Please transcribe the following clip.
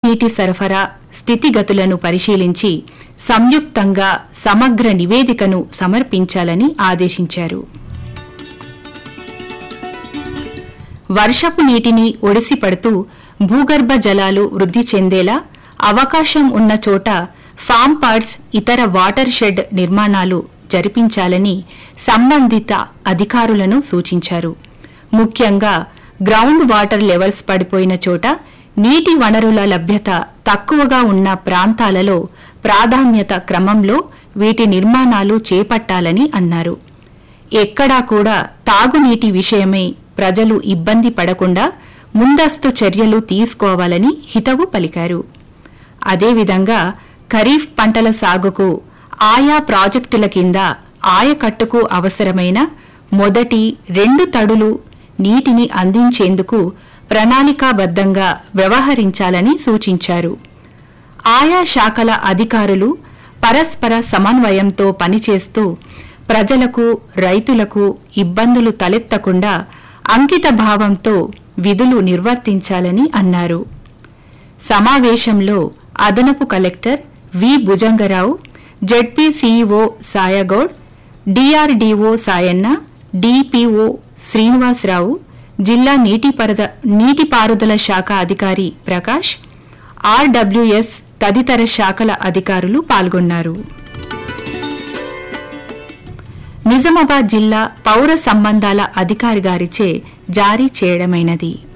తాగునీటి సరఫరా స్థితిగతులను పరిశీలించి సంయుక్తంగా సమగ్ర నివేదికను సమర్పించాలని ఆదేశించారు వర్షపు నీటిని ఒడిసిపడుతూ భూగర్భ జలాలు వృద్ధి చెందేలా అవకాశం ఉన్న చోట ఫామ్ పార్ట్స్ ఇతర వాటర్ షెడ్ నిర్మాణాలు జరిపించాలని సంబంధిత అధికారులను సూచించారు ముఖ్యంగా గ్రౌండ్ వాటర్ లెవెల్స్ పడిపోయిన చోట నీటి వనరుల లభ్యత తక్కువగా ఉన్న ప్రాంతాలలో ప్రాధాన్యత క్రమంలో వీటి నిర్మాణాలు చేపట్టాలని అన్నారు ఎక్కడా కూడా తాగునీటి విషయమై ప్రజలు ఇబ్బంది పడకుండా ముందస్తు చర్యలు తీసుకోవాలని హితవు పలికారు అదేవిధంగా ఖరీఫ్ పంటల సాగుకు ఆయా ప్రాజెక్టుల కింద ఆయకట్టుకు అవసరమైన మొదటి రెండు తడులు నీటిని అందించేందుకు ప్రణాళికాబద్దంగా వ్యవహరించాలని సూచించారు ఆయా శాఖల అధికారులు పరస్పర సమన్వయంతో పనిచేస్తూ ప్రజలకు రైతులకు ఇబ్బందులు తలెత్తకుండా అంకిత భావంతో విధులు నిర్వర్తించాలని అన్నారు సమావేశంలో అదనపు collector V Bhujangarao ZP CEO Sayagoud DRDO Sayanna DPO Srinivasarao జిల్లా నీటిపరద నీటిపారుదల శాఖ అధికారి ప్రకాష్ ఆర్డబ్ల్యూఎస్ తదితర శాఖల అధికారులు పాల్గొన్నారు నిజామాబాద్ జిల్లా పౌర సంబంధాల అధికారి గారిచే జారీ చేయడమైనది